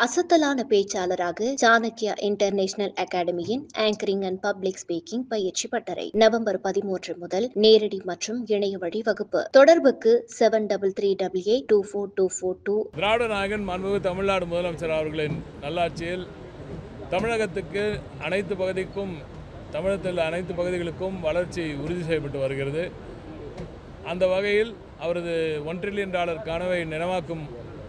அசத்தலான பேச்சாளராக சாணக்யா இன்டர்நேஷனல் அகாடமியின் ஆங்கரிங் அண்ட் பப்ளிக் ஸ்பீக்கிங் பயிற்சி பட்டறை நவம்பர் பதிமூன்று முதல் நேரடி மற்றும் இணைய வழி வகுப்பு தொடர்புக்கு seven double three double eight two four two four two திராவிட நாயகன் மாண்புமிகு தமிழ்நாடு முதலமைச்சர் அவர்களின் நல்லாட்சியில் தமிழகத்துக்கு அனைத்து பகுதிக்கும் தமிழகத்தில் அனைத்து பகுதிகளுக்கும் வளர்ச்சி உறுதி செய்யப்பட்டு வருகிறது அந்த வகையில் அவரது ஒன் ட்ரில்லியன் டாலர் கனவை நினைவாக்கும்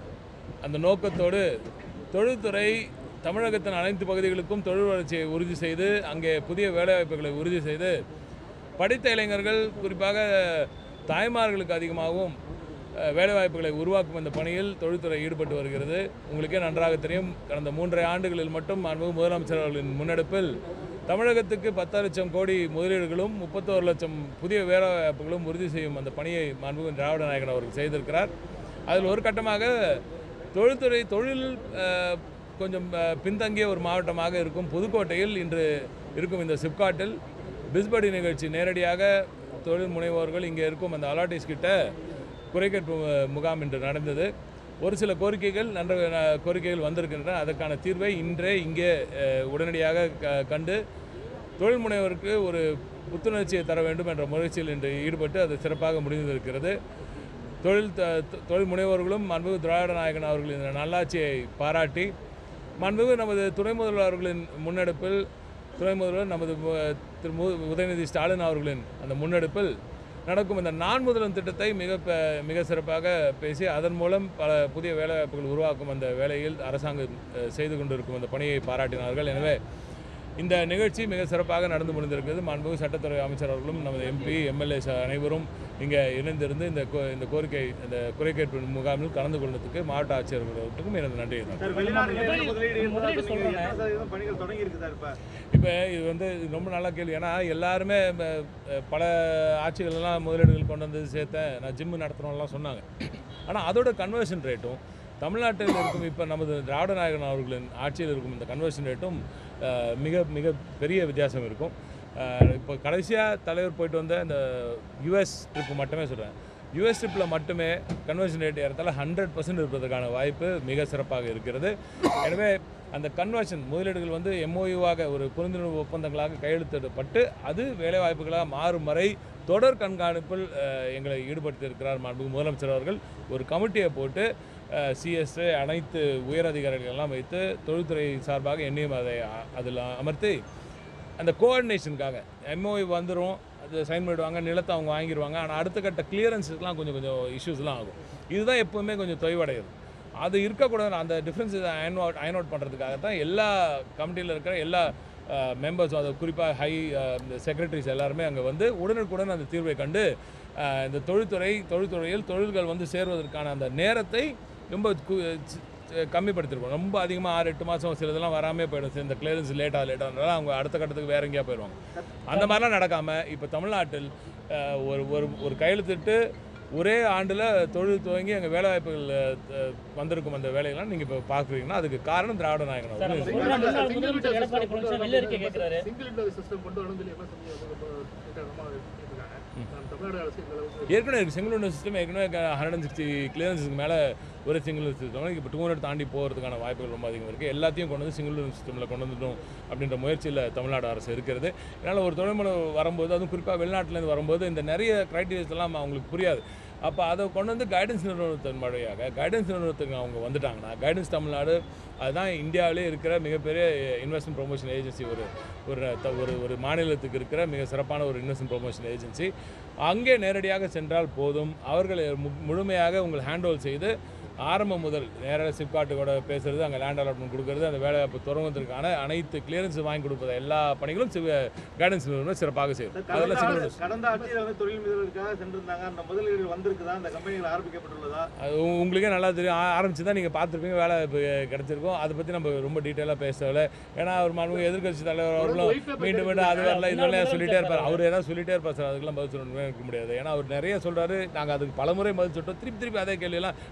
அந்த நோக்கத்தோடு தொழில்துறை தமிழகத்தின் அனைத்து பகுதிகளுக்கும் தொழில் வளர்ச்சியை உறுதி செய்து அங்கே புதிய வேலைவாய்ப்புகளை உறுதி செய்து படித்த இளைஞர்கள் குறிப்பாக தாய்மார்களுக்கு அதிகமாகவும் அஹ், வேலைவாய்ப்புகளை உருவாக்கும் இந்த பணியில் தொழில்துறை ஈடுபட்டு வருகிறது உங்களுக்கே நன்றாக தெரியும் கடந்த மூன்றரை ஆண்டுகளில் மட்டும் மாண்புமிகு முதலமைச்சர் அவர்களின் முன்னெடுப்பில் தமிழகத்துக்கு பத்து லட்சம் கோடி முதலீடுகளும் முப்பத்தோரு லட்சம் புதிய வேலைவாய்ப்புகளும் உறுதி செய்யும் அந்த பணியை மாண்புமிகு திராவிட நாயகன் அவர்கள் செய்திருக்கிறார் அதில் ஒரு கட்டமாக தொழில்துறை தொழில் அஹ், கொஞ்சம் அஹ், பின்தங்கிய ஒரு மாவட்டமாக இருக்கும் புதுக்கோட்டையில் இன்று இருக்கும் இந்த சிப்காட்டில் பிஸ்படி நிகழ்ச்சி நேரடியாக தொழில் முனைவோர்கள் இங்கே இருக்கும் அந்த அலாட்டிஸ் கிட்ட குறை கேட்பு அஹ், முகாம் இன்று நடந்தது ஒரு சில கோரிக்கைகள் நன்ற அஹ், கோரிக்கைகள் வந்திருக்கின்றன அதற்கான தீர்வை இன்றே இங்கே அஹ், உடனடியாக க- கண்டு தொழில் முனைவோருக்கு ஒரு புத்துணர்ச்சியை தர வேண்டும் என்ற முயற்சியில் இன்று ஈடுபட்டு அது சிறப்பாக முடிந்திருக்கிறது தொழில் த- தொ- தொழில் முனைவோர்களும் மாண்புமிகு திராவிட நாயகன் அவர்களின் இந்த நல்லாட்சியை பாராட்டி மாண்புமிகு நமது துணை முதல்வர் அவர்களின் முன்னெடுப்பில் துணை முதல்வர் நமது மு- திரு மு உதயநிதி ஸ்டாலின் அவர்களின் அந்த முன்னெடுப்பில் நடக்கும் இந்த நான் முதலும் திட்டத்தை மிக ப- மிக சிறப்பாக பேசி அதன் மூலம் பல புதிய வேலைவாய்ப்புகள் உருவாக்கும் அந்த வேலையில் அரசாங்கம் அஹ், செய்து கொண்டிருக்கும் அந்த பணியை பாராட்டினார்கள் எனவே இந்த நிகழ்ச்சி மிக சிறப்பாக நடந்து முடிந்திருக்கிறது மாண்புமிகு சட்டத்துறை அமைச்சர் அவர்களும் நமது எம்பி எம்எல்ஏ அனைவரும் இங்கே இணைந்திருந்து இந்த கோ- இந்த கோரிக்கை இந்த குறை கேட்பு முகாமில் கலந்து கொண்டதுக்கு மாவட்ட ஆட்சியர்களுக்கும் எனது நன்றி சார் வெளிநாடுகளில் முதலீடு முதலீடு சொல்றாங்க எத்தனை சதவீதம் பணிகள் தொடங்கி இருக்கு சார் இப்ப இப்போ இது வந்து இது ரொம்ப நல்ல கேள்வி ஏன்னா எல்லாருமே இப்ப, அஹ், பல ஆட்சிகள்லாம் முதலீடுகள் கொண்டு வந்து சேர்த்தேன் நான் ஜிம்மு நடத்துகிறோம்லாம் சொன்னாங்க ஆனால் அதோட கன்வர்ஷன் ரேட்டும் தமிழ்நாட்டில் இருக்கும் இப்போ நமது திராவிட நாயகன் அவர்களின் ஆட்சியில் இருக்கும் இந்த கன்வர்ஷன் ரேட்டும் அஹ், மிக மிக பெரிய வித்தியாசம் இருக்கும் அஹ், இப்போ கடைசியாக தலைவர் போயிட்டு வந்த இந்த யுஎஸ் ட்ரிப்பு மட்டுமே சொல்கிறேன் யுஎஸ் ட்ரிப்பில் மட்டுமே கன்வர்ஷன் ரேட் ஏறத்தால ஹண்ட்ரட் பர்சன்ட் இருப்பதற்கான வாய்ப்பு மிக சிறப்பாக இருக்கிறது எனவே அந்த கன்வர்ஷன் முதலீடுகள் வந்து எம்ஓயுவாக ஒரு புரிந்துணர்வு ஒப்பந்தங்களாக கையெழுத்திடப்பட்டு அது வேலைவாய்ப்புகளாக மாறும் வரை தொடர் கண்காணிப்பில் அஹ், எங்களை ஈடுபடுத்தியிருக்கிறார் மாண்புமிகு முதலமைச்சர் அவர்கள் ஒரு கமிட்டியை போட்டு சிஎஸ்ஏ அனைத்து உயர் அதிகாரிகள் எல்லாம் வைத்து தொழில்துறை சார்பாக என்னையும் அதை அ- அதில் அமர்த்தி அந்த கோஆர்டினேஷனுக்காக எம்ஓஐ வந்துடும் அது சைன் பண்ணிடுவாங்க நிலத்தை அவங்க வாங்கிடுவாங்க ஆனால் அடுத்த கட்ட கிளியரன்ஸுக்கெலாம் கொஞ்சம் கொஞ்சம் இஷ்யூஸ்லாம் ஆகும் இதுதான் எப்போவுமே கொஞ்சம் தொய்வடையுது அது இருக்கக்கூடாது அந்த difference iron out iron out பண்ணுறதுக்காக தான் எல்லா கமிட்டியில் இருக்கிற எல்லா மெம்பர்ஸும் அது குறிப்பாக ஹை இந்த செக்ரட்டரிஸ் எல்லாருமே அங்கே வந்து உடனுக்குடன் அந்த தீர்வை கண்டு அஹ், இந்த தொழில்துறை தொழில்துறையில் தொழில்கள் வந்து சேர்வதற்கான அந்த நேரத்தை ரொம்ப கு- சி- கம்மிப்படுத்திருக்கோம் ரொம்ப அதிகமாக ஆறு எட்டு மாதம் சிலதெல்லாம் வராமே போயிடும் சரி, இந்த கிளியரன்ஸ் லேட்டாக லேட்டாக அவங்க அடுத்த கட்டத்துக்கு வேற எங்கேயா போயிடுவாங்க அந்த மாதிரிலாம் நடக்காமல் இப்போ தமிழ்நாட்டில் அஹ், ஒரு ஒரு ஒரு கையெழுத்திட்டு ஒரே ஆண்டில் தொழில் துவங்கி எங்கள் வேலைவாய்ப்புகள் அஹ், வந்திருக்கும் அந்த வேலையெல்லாம் நீங்கள் இப்போ பார்க்குறீங்கன்னா அதுக்கு காரணம் திராவிட நாயகன் சார், அவர்கள். முன்னாள் முன்னாள் முதலமைச்சர் எடப்பாடி பழனிசாமி வெள்ள அறிக்கை கேட்கிறாரு சிங்கிள் விண்டோ சிஸ்டம் கொண்டு வரணும் சொல்லி எம்எஸ்எம்இ வந்து ரொம்ப திட்டமா இருக்காங்க நம்ம தமிழ்நாடு அரசு இந்த அளவுக்கு ஏற்கனவே இருக்குது சிங்கிள் விண்டோ சிஸ்டம் ஏற்கனவே ஹண்ட்ரட் அண்ட் சிக்ஸ்டி கிளியரன்ஸுக்கு மேலே ஒரு சிங்கிள் சிஸ்டம் இப்போ டூ ஹண்ட்ரட் தாண்டி போகிறதுக்கான வாய்ப்புகள் ரொம்ப அதிகம் இருக்குது எல்லாத்தையும் கொண்டு வந்து சிங்கிள் விண்டோ சிஸ்டமில் கொண்டு வந்துட்டோம் அப்படின்ற முயற்சியில் தமிழ்நாடு அரசு இருக்கிறது இதனால் ஒரு தொழில்முறை வரும்போது அதுவும் குறிப்பாக வெளிநாட்டிலேருந்து வரும்போது இந்த நிறைய க்ரைட்டீரியாஸ் எல்லாம் அவங்களுக்கு புரியாது அப்போ அதை கொண்டு வந்து கைடன்ஸ் நிறுவனத்தின் வழியாக கைடன்ஸ் நிறுவனத்துக்கு அவங்க வந்துட்டாங்கன்னா கைடன்ஸ் தமிழ்நாடு அதுதான் இந்தியாவிலே இருக்கிற மிகப்பெரிய இன்வெஸ்ட்மெண்ட் ப்ரொமோஷன் ஏஜென்சி ஒரு ஒரு த- ஒரு ஒரு மாநிலத்துக்கு இருக்கிற மிக சிறப்பான ஒரு இன்வெஸ்ட்மெண்ட் ப்ரொமோஷன் ஏஜென்சி அங்கே நேரடியாக சென்றால் போதும் அவர்களை மு- முழுமையாக உங்கள் ஹேண்ட் செய்து ஆரம்பம் முதல் நேராக சிப்காட்டு கூட பேசுறது அங்கே லேண்ட் அலாட்மெண்ட் கொடுக்கறது அந்த வேலைவாய்ப்பு தொடங்குவதற்கான அனைத்து கிளியரன்ஸ் வாங்கி கொடுப்பது எல்லா பணிகளும் கைடன்ஸ் நிறுவனம் சிறப்பாக செய்யும் கடந்த அதெல்லாம் ஆண்டு- சிங்கிள் கடந்த ஆட்சியில் வந்து தொழில் முதலீடுக்காக சென்றிருந்தாங்க அந்த முதலீடுகள் வந்திருக்குதா அந்த கம்பெனிகள் ஆரம்பிக்கப்பட்டுள்ளதா அது உ- உங்களுக்கே நல்லா தெரியும் ஆ- ஆரம்பிச்சு தான் நீங்கள் பார்த்துருப்பீங்க வேலை இப்போ கிடச்சிருக்கும் அதை பற்றி நம்ம ரொம்ப டீட்டெயிலாக பேசல ஏன்னா அவர் மனு எதிர்க்கட்சி தலைவர் அவர்களும் மீண்டும் மீண்டும் அது வரல இது வரல சொல்லிட்டே இருப்பார் அவர் ஏதாவது சொல்லிட்டே இருப்பார் சார் அதுக்கெல்லாம் பதில் சொல்லணும்னு இருக்க முடியாது ஏன்னா அவர் நிறைய சொல்கிறாரு நாங்கள் அதுக்கு பலமுறை பதில் சொல்லிட்டோம் திருப்பி திருப்பி அதே கேள்வியெல்லாம் டைம் வேஸ்ட்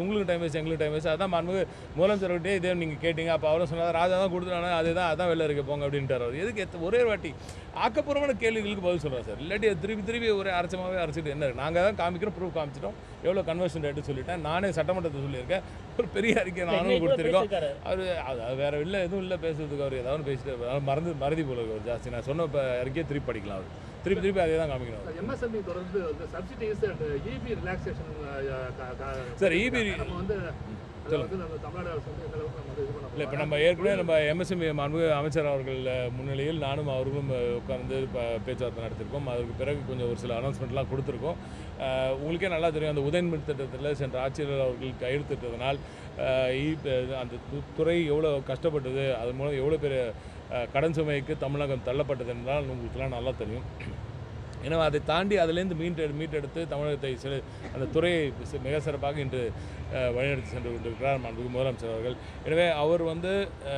உங்களுக்கு டைம் வேஸ்ட் எங்களுக்கு டைம் வேஸ்ட் அதான் மாண்புமிகு முதலமைச்சர்கிட்டே இதே நீங்கள் கேட்டீங்க அப்போ அவரும் சொன்னார் ராஜா தான் கொடுத்துட்டாங்க அதுதான் அதான் வெளில இருக்க போங்க அப்படின்ட்டார் அவர் எதுக்கு எத்த- ஒரே ஒரு வாட்டி ஆக்கப்பூர்வமான கேள்விகளுக்கு பதில் சொல்கிறோம் சார் இல்லாட்டி அது திருப்பி திருப்பி ஒரே அரைச்சமாகவே அரைச்சிட்டு என்ன இருக்கு? நாங்கள் தான் காமிக்கிறோம் ப்ரூஃப் காமிச்சிட்டோம் எவ்வளோ கன்வர்ஷன் ரேட்டு சொல்லிட்டேன் நானே சட்டமன்றத்தை சொல்லியிருக்கேன் ஒரு பெரிய அறிக்கை நானும் இன்னைக்கு கூட கொடுத்துருக்கோம் பேசியிருக்காரு. அவர் அது அது வேற இல்லை எதுவும் இல்லை பேசுறதுக்கு அவர் ஏதாவது பேசிட்டு அவர் மறந்து மறதி போல இருக்கு அவர் ஜாஸ்தி நான் சொன்ன இப்போ அறிக்கையை திருப்பி படிக்கலாம் அவர் திருப்பி திருப்பி அதே தான் காமிக்கணும் அவர். எம்எஸ்எம்இ தொடர்ந்து வந்து subsidies and EB relaxation sir, EB நம்ம வந்து அதில் வந்து நம்ம தமிழ்நாடு அரசு வந்து எந்த அளவுக்கு நம்ம வந்து இது பண்ண இல்லை இப்போ நம்ம ஏற்கனவே நம்ம எம்எஸ்எம்இ மாண்புமிகு அமைச்சர் அவர்கள் அஹ், முன்னிலையில் நானும் அவர்களும் அஹ், உட்கார்ந்து இப்போ பேச்சுவார்த்தை நடத்திருக்கோம் அதற்கு பிறகு கொஞ்சம் ஒரு சில அனௌன்ஸ்மெண்ட்லாம் கொடுத்துருக்கோம் அஹ், உங்களுக்கே நல்லா தெரியும் அந்த உதயன்மின் திட்டத்தில் சென்ற ஆட்சியாளர் அவர்கள் கையெழுத்திட்டதனால் அஹ், இப்ப அந்த து- துறை எவ்வளோ கஷ்டப்பட்டது அதன் மூலம் எவ்வளோ பெரிய அஹ், கடன் சுமைக்கு தமிழகம் தள்ளப்பட்டது என்றால் உங்களுக்குலாம் நல்லா தெரியும் எனவே அதை தாண்டி அதிலேருந்து மீட்டு மீட்டெடுத்து தமிழகத்தை சில அந்த துறையை சி- மிக சிறப்பாக இன்று அஹ், வழிநடத்தி சென்று கொண்டிருக்கிறார் மாண்புமிகு முதலமைச்சர் அவர்கள் எனவே அவர் வந்து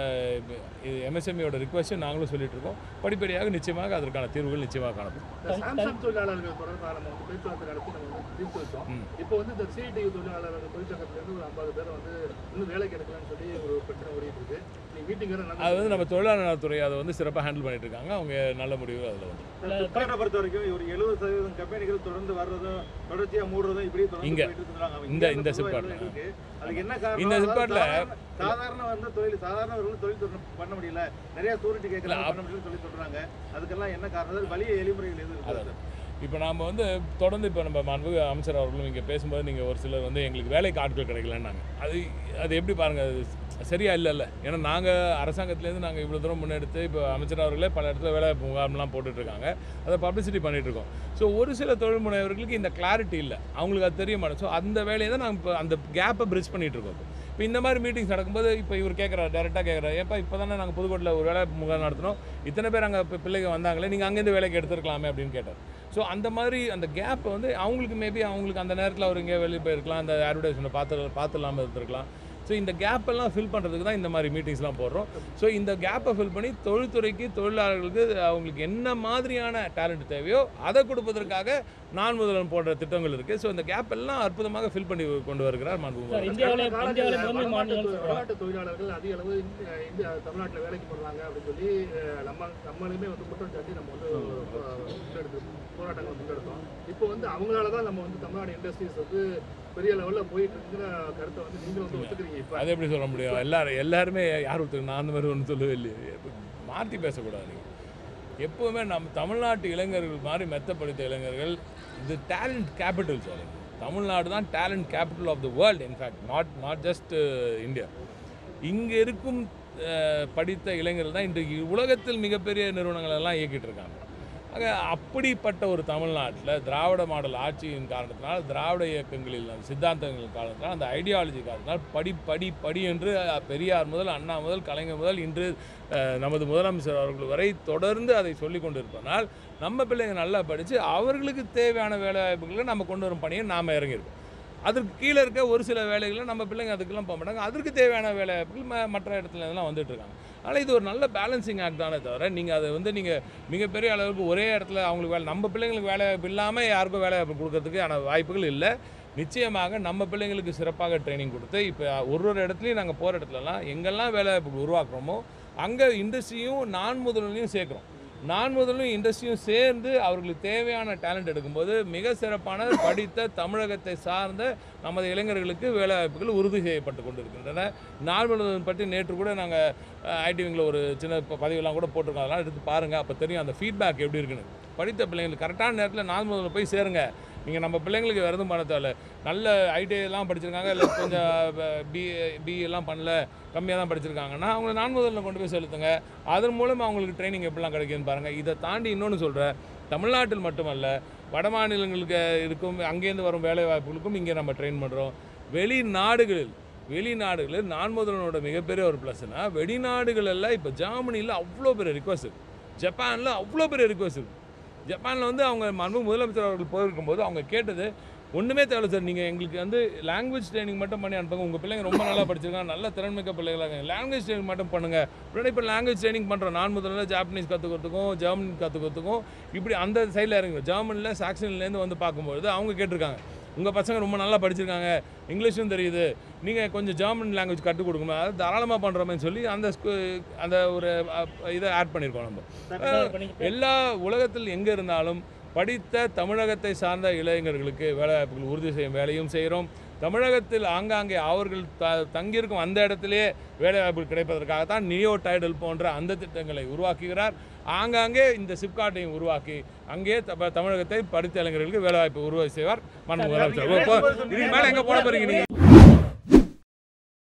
எம்எஸ்எம்இயோட ரிக்வஸ்ட்டை நாங்களும் சொல்லிட்டு இருக்கோம் படிப்படியாக நிச்சயமாக அதற்கான தீர்வுகள் நிச்சயமாக காணப்படும் இந்த சாம்சங் தொழிலாளர்கள் தொடர்பாக நம்ம வந்து பேச்சுவார்த்தை நடத்தி நம்ம வந்து தீர்த்து வச்சோம் இப்போ வந்து இந்த சிஐடி தொழிலாளர்கள் தொழிற்சங்கத்திலேருந்து ஒரு ஐம்பது பேர் வந்து இன்னும் வேலை கிடைக்கலன்னு சொல்லி ஒரு பிரச்சனை ஓடிட்டு இருக்கு நீ மீட்டிங் வேற அது நடந்து வந்து நம்ம தொழிலாளர் நலத்துறை அதை வந்து சிறப்பாக ஹேண்டில் பண்ணிட்டு இருக்காங்க அவங்க நல்ல முடிவு அதில் வந்து ஃப்ளிப்கார்ட்டை பொறுத்த வரைக்கும் ஒரு எழுபது சதவீதம் கம்பெனிகள் தொடர்ந்து வர்றதும் தொடர்ச்சியா மூடுறதும் இப்படி தொடர்ந்து இங்க. போயிட்டு இருக்காங்க இந்த- இங்க இந்த பொதுவா சிப்காட்ல. இருக்கு. அதுக்கு என்ன காரணம் இந்த அதாவது சிப்காட்ல- சாதாரண- சாதாரண வந்து தொழில் சாதாரணவர்களும் தொழில் தொடர்ந்து பண்ண முடியல நிறைய சூரிட்டி கேட்கறாங்க பண்ண முடியலன்னு சொல்லி சொல்றாங்க அதுக்கெல்லாம் என்ன காரணம் அதாவது வலிய எளிமுறைகள் எதுவும் இருக்குது அதாவது இப்போ நாம் வந்து தொடர்ந்து இப்போ நம்ம மாண்புமிகு அமைச்சர் அவர்களும் இங்கே பேசும்போது நீங்கள் ஒரு சிலர் வந்து எங்களுக்கு வேலைக்கு ஆட்கள் கிடைக்கலன்னாங்க அது அது எப்படி பாருங்கள் அது சரியா இல்லைல்ல ஏன்னா நாங்கள் அரசாங்கத்துலேருந்து நாங்கள் இவ்வளோ தூரம் முன்னெடுத்து இப்போ அமைச்சர் அவர்களே பல இடத்துல வேலை முகாம்லாம் போட்டுட்ருக்காங்க அதை பப்ளிசிட்டி பண்ணிகிட்ருக்கோம் ஸோ ஒரு சில தொழில் முனைவர்களுக்கு இந்த கிளாரிட்டி இல்லை அவங்களுக்கு அது தெரிய மாட்டேன் ஸோ அந்த வேலையை தான் நாங்கள் இப்போ அந்த கேப்பை பிரிட்ஜ் பண்ணிகிட்ருக்கோம் இப்போ இந்த மாதிரி மீட்டிங்ஸ் நடக்கும்போது இப்போ இவர் கேட்குறாரு டேரெக்டாக கேட்குறாரு ஏப்பா இப்போ தானே நாங்கள் புதுக்கோட்டையில் ஒரு வேலை முகாம் நடத்தினோம் இத்தனை பேர் அங்கே இப்போ பிள்ளைங்க வந்தாங்களே நீங்கள் அங்கேருந்து வேலைக்கு எடுத்துருக்கலாமே அப்படின்னு கேட்டார் ஸோ அந்த மாதிரி அந்த கேப்பை வந்து அவங்களுக்கு மேபி அவங்களுக்கு அந்த நேரத்தில் அவர் எங்கேயோ வெளியே போயிருக்கலாம் அந்த அட்வர்டைஸ்மெண்ட் பார்த்து பார்த்து இல்லாமல் இருந்திருக்கலாம் ஸோ இந்த கேப் எல்லாம் ஃபில் பண்ணுறதுக்கு தான் இந்த மாதிரி மீட்டிங்ஸ்லாம் போடுறோம் ஸோ இந்த கேப்பை ஃபில் பண்ணி தொழில்துறைக்கு தொழிலாளர்களுக்கு அவங்களுக்கு என்ன மாதிரியான டேலண்ட் தேவையோ அதை கொடுப்பதற்காக நான் முதல்வன் போன்ற திட்டங்கள் இருக்குது ஸோ இந்த கேப் எல்லாம் அற்புதமாக ஃபில் பண்ணி கொண்டு வருகிறார் மாண்புமிகு சார் இந்தியாவில் இந்தியாவில் முதன்மை மாநிலம் வடநாட்டு தொழிலாளர்கள் அதிக அளவு இந்த- இந்தியா தமிழ்நாட்டில் வேலைக்கு போடுறாங்க அப்படின்னு சொல்லி அஹ், நம்ம நம்மளுமே வந்து குற்றம் சாட்டி நம்ம வந்து அஹ், முன்னெடுத்து போராட்டங்கள் முன்னெடுத்தோம் இப்போ வந்து அவங்களால தான் நம்ம வந்து தமிழ்நாடு இண்டஸ்ட்ரீஸ் வந்து பெரிய லெவலில் போயிட்டு இருக்குங்கிற கருத்தை வந்து நீங்களும் வந்து ஒத்துக்கிறீங்க இப்போ அது எப்படி சொல்ல முடியும் எல்லாரும் எல்லாருமே யார் ஒருத்தர் நான் அந்த மாதிரி ஒன்றும் சொல்லவே இல்லையே மாற்றி பேசக்கூடாது நீங்கள் எப்போவுமே நம்ம தமிழ்நாட்டு இளைஞர்கள் மாதிரி மெத்தப்படுத்த இளைஞர்கள் இது டேலண்ட் கேபிட்டல் சார் தமிழ்நாடு தான் talent capital of the world in fact not not just India இங்கே இருக்கும் அஹ், படித்த இளைஞர்கள் தான் இன்றைக்கு உலகத்தில் மிகப்பெரிய நிறுவனங்கள் எல்லாம் இயக்கிட்டு இருக்காங்க ஆக அப்படிப்பட்ட ஒரு தமிழ்நாட்டில் திராவிட மாடல் ஆட்சியின் காரணத்தினால் திராவிட இயக்கங்களில் அந்த சித்தாந்தங்களின் காரணத்தினால் அந்த ஐடியாலஜி காரணத்தினால் படி படி படி என்று அஹ், பெரியார் முதல் அண்ணா முதல் கலைஞர் முதல் இன்று அஹ், நமது முதலமைச்சர் அவர்கள் வரை தொடர்ந்து அதை சொல்லி கொண்டிருப்பதனால் நம்ம பிள்ளைங்க நல்லா படித்து அவர்களுக்கு தேவையான வேலை வாய்ப்புகளை நம்ம கொண்டு வரும் பணியை நாம் இறங்கியிருக்கோம் அதற்கு கீழே இருக்க ஒரு சில வேலைகளை நம்ம பிள்ளைங்க அதுக்கெல்லாம் போக மாட்டாங்க அதற்கு தேவையான வேலை வாய்ப்புகள் ம- மற்ற இடத்துல இதெல்லாம் வந்துட்டு இருக்காங்க அதனால் இது ஒரு நல்ல பேலன்சிங் ஆக்ட் தானே தவிர நீங்கள் அதை வந்து நீங்கள் மிகப்பெரிய அளவுக்கு ஒரே இடத்துல அவங்களுக்கு வேலை நம்ம பிள்ளைங்களுக்கு வேலை வாய்ப்பு இல்லாமல் யாருக்கும் வேலை வாய்ப்பு கொடுக்கறதுக்கான வாய்ப்புகள் இல்லை நிச்சயமாக நம்ம பிள்ளைங்களுக்கு சிறப்பாக ட்ரைனிங் கொடுத்து இப்போ ஒரு ஒரு இடத்துலையும் நாங்கள் போகிற இடத்துலலாம் எங்கெல்லாம் வேலை வாய்ப்பு உருவாக்குறோமோ அங்கே இண்டஸ்ட்ரியும் நான் முதலையும் சேர்க்குறோம் நான் முதலும் இண்டஸ்ட்ரியும் சேர்ந்து அவர்களுக்கு தேவையான டேலண்ட் எடுக்கும்போது மிக சிறப்பான படித்த தமிழகத்தை சார்ந்த நமது இளைஞர்களுக்கு வேலைவாய்ப்புகள் உறுதி செய்யப்பட்டு கொண்டிருக்கின்றன நான் முதல்வன் பற்றி நேற்று கூட நாங்கள் ஐடிவிங்கில் ஒரு சின்ன ப- பதிவெல்லாம் கூட போட்டிருக்கோம் அதெல்லாம் எடுத்து பாருங்கள் அப்போ தெரியும் அந்த ஃபீட்பேக் எப்படி இருக்குன்னு படித்த பிள்ளைங்களுக்கு கரெக்டான நேரத்தில் நான் முதல்ல போய் சேருங்க நீங்கள் நம்ம பிள்ளைங்களுக்கு வேறு எதுவும் பண்ண தேவையில்ல நல்ல ஐடிஐ எல்லாம் படிச்சிருக்காங்க இல்லை கொஞ்சம் பி பி எல்லாம் பண்ணல கம்மியாக தான் படிச்சிருக்காங்கன்னா அவங்கள நான் முதல்ல கொண்டு போய் செலுத்துங்க அதன் மூலம் அவங்களுக்கு ட்ரைனிங் எப்படிலாம் கிடைக்குதுன்னு பாருங்கள் இதை தாண்டி இன்னொன்று சொல்கிறேன் தமிழ்நாட்டில் மட்டுமல்ல வட மாநிலங்களுக்கு இருக்கும் அங்கேருந்து வரும் வேலை வாய்ப்புகளுக்கும் இங்கே நம்ம ட்ரெயின் பண்ணுறோம் வெளிநாடுகளில் வெளிநாடுகளில் நான் முதல்வனோட மிகப்பெரிய ஒரு ப்ளஸ்னா வெளிநாடுகளெல்லாம் இப்போ ஜெர்மனியில் அவ்வளோ பெரிய ரிக்வஸ்ட் இருக்குது ஜப்பானில் அவ்வளோ பெரிய ரிக்வஸ்ட் இருக்குது ஜப்பானில் வந்து அவங்க மன்பு முதலமைச்சர் அவர்கள் போயிருக்கும்போது அவங்க கேட்டது ஒன்றுமே தேவையில்ல சார் நீங்கள் எங்களுக்கு வந்து லாங்குவேஜ் ட்ரைனிங் மட்டும் பண்ணி அனுப்புங்க உங்கள் பிள்ளைங்க ரொம்ப நல்லா படிச்சிருக்காங்க நல்ல திறன்மிக்க பிள்ளைகளாக இருக்காங்க லாங்குவேஜ் ட்ரைனிங் மட்டும் பண்ணுங்கள் உடனே இப்போ லாங்குவேஜ் ட்ரைனிங் பண்ணுறோம் நான் முதல்ல ஜாப்பனீஸ் கற்றுக்கிறதுக்கும் ஜெர்மன் கற்றுக்கிறதுக்கும் இப்படி அந்த சைடில் இறங்குங்க ஜெர்மனில் சாக்சன்லேருந்து வந்து பார்க்கும்பொழுது அவங்க கேட்டிருக்காங்க உங்கள் பசங்க ரொம்ப நல்லா படிச்சிருக்காங்க இங்கிலீஷும் தெரியுது நீங்கள் கொஞ்சம் ஜெர்மன் லாங்குவேஜ் கற்றுக் கொடுக்கணும் அது தாராளமாக பண்ணுறோமேன்னு சொல்லி அந்த ஸ்கூ அந்த ஒரு அஹ், இதை ஆட் பண்ணியிருக்கோம் நம்ம பண்ணி எல்லா உலகத்தில் எங்கே இருந்தாலும் படித்த தமிழகத்தை சார்ந்த இளைஞர்களுக்கு வேலைவாய்ப்புகள் உறுதி செய்யும் வேலையும் செய்கிறோம் தமிழகத்தில் ஆங்காங்கே அவர்கள் த தங்கியிருக்கும் அந்த இடத்திலேயே வேலைவாய்ப்புகள் கிடைப்பதற்காகத்தான் நியோ டைடல் போன்ற அந்த திட்டங்களை உருவாக்குகிறார் ஆங்காங்கே இந்த சிப்காட்டையும் உருவாக்கி அங்கே த- தமிழகத்தை படித்த இளைஞர்களுக்கு வேலைவாய்ப்பு உருவாக்கி செய்வார் மன்மோகன் அமைச்சர் இதுக்கு மேலே எங்கே போட போறீங்க நீங்கள்